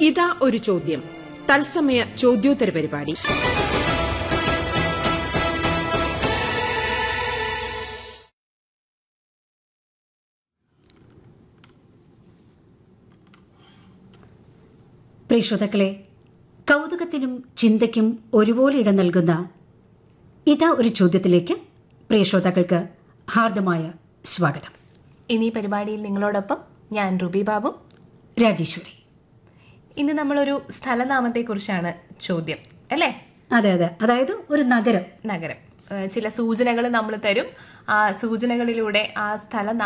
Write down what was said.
ഇതാ ഒരു ചോദ്യം തത്സമയ ചോദ്യോത്തര പരിപാടി പ്രിയ ശ്രോതാക്കളെ കൗതുകത്തിനും ചിന്തയ്ക്കും ഒരുപോലെ ഇടം നൽകുന്ന ഇതാ ഒരു ചോദ്യത്തിലേക്ക് പ്രിയ ശ്രോതാക്കൾക്ക് ഹാർദമായ സ്വാഗതം ഇനി പരിപാടിയിൽ നിങ്ങളോടൊപ്പം ഞാൻ റുബി ബാബു രാജേശ്വരി ഇന്ന് നമ്മളൊരു സ്ഥലനാമത്തെക്കുറിച്ചാണ് ചോദ്യം അല്ലേ അതെ അതെ അതായത് ഒരു നഗരം നഗരം ഏഹ് ചില സൂചനകൾ നമ്മൾ തരും ആ സൂചനകളിലൂടെ ആ സ്ഥല